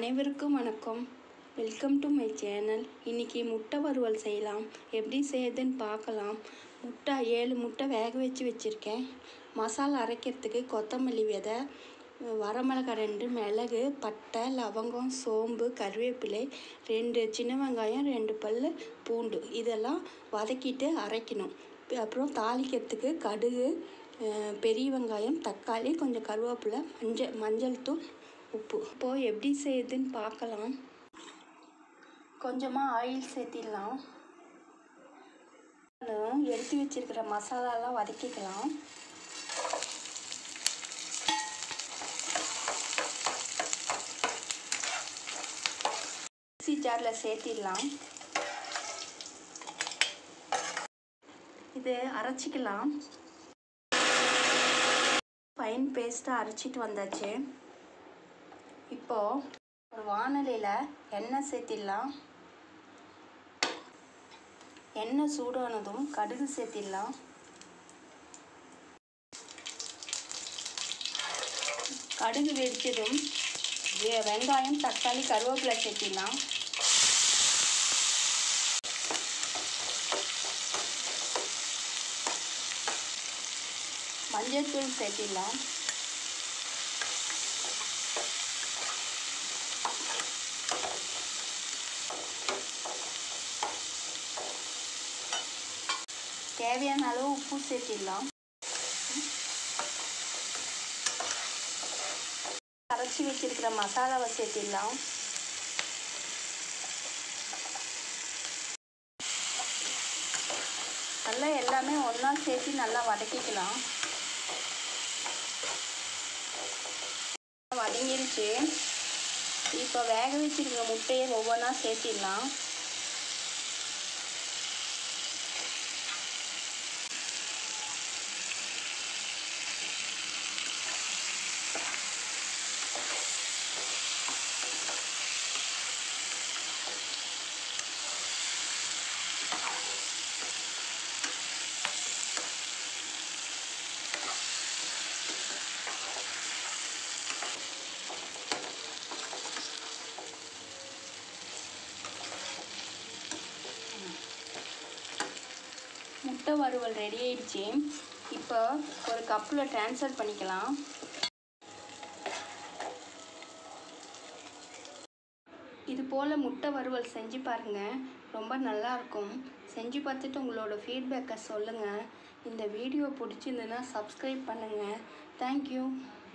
அனைவருக்கும் வணக்கம் welcome to my channel இன்றைக்கி முட்டை வறுவல் செய்யலாம் எப்படி செய்யுதுன்னு பார்க்கலாம் முட்டை ஏழு முட்டை வேக வச்சு வச்சுருக்கேன் மசாலா அரைக்கிறதுக்கு கொத்தமல்லி விதை வரமிளகாய் ரெண்டு மிளகு பட்டை லவங்கம் சோம்பு கருவேப்பிலை ரெண்டு சின்ன வெங்காயம் ரெண்டு பல் பூண்டு இதெல்லாம் வதக்கிட்டு அரைக்கணும் அப்புறம் தாளிக்கிறதுக்கு கடுகு அஹ், பெரிய வெங்காயம் தக்காளி கொஞ்சம் கருவேப்பிலை மஞ்சள் மஞ்சள் தூள் உப்பு இப்போது எப்படி செய்யுதுன்னு பார்க்கலாம் கொஞ்சமாக ஆயில் சேர்த்திடலாம் நான் எடுத்து வச்சிருக்கிற மசாலாலாம் வதக்கிக்கலாம் மிக்ஸி ஜாரில் சேர்த்திடலாம் இது அரைச்சிக்கலாம் ஃபைன் பேஸ்ட்டாக அரைச்சிட்டு வந்தாச்சு இப்போது ஒரு வானலியில் எண்ணெய் சேர்த்திடலாம் எண்ணெய் சூடானதும் கடுகு சேர்த்திடலாம் கடுகு வெடிச்சதும் வெ- வெங்காயம் தக்காளி கருவேப்பிலை சேர்த்திடலாம் மஞ்சள் தூள் சேர்த்திடலாம் தேவையான அளவு உப்பு சேர்த்திடலாம் அரைச்சி வச்சிருக்கிற மசாலாவை சேர்த்திடலாம் நல்லா எல்லாமே ஒன்றா சேர்த்து நல்லா வதக்கிக்கலாம் வதங்கிருச்சு இப்போ வேக வச்சிருக்கிற முட்டையை ஒவ்வொன்றா சேர்த்திடலாம் முட்டை வறுவல் ரெடி ஆயிடுச்சு இப்போ ஒரு கப்பில் ட்ரான்ஸ்ஃபர் பண்ணிக்கலாம் இது போல் முட்டை வறுவல் செஞ்சு பாருங்கள் ரொம்ப நல்லா இருக்கும் செஞ்சு பார்த்துட்டு உங்களோட ஃபீட்பேக்கை சொல்லுங்கள் இந்த வீடியோ பிடிச்சிருந்துன்னா சப்ஸ்கிரைப் பண்ணுங்கள் தேங்க்யூ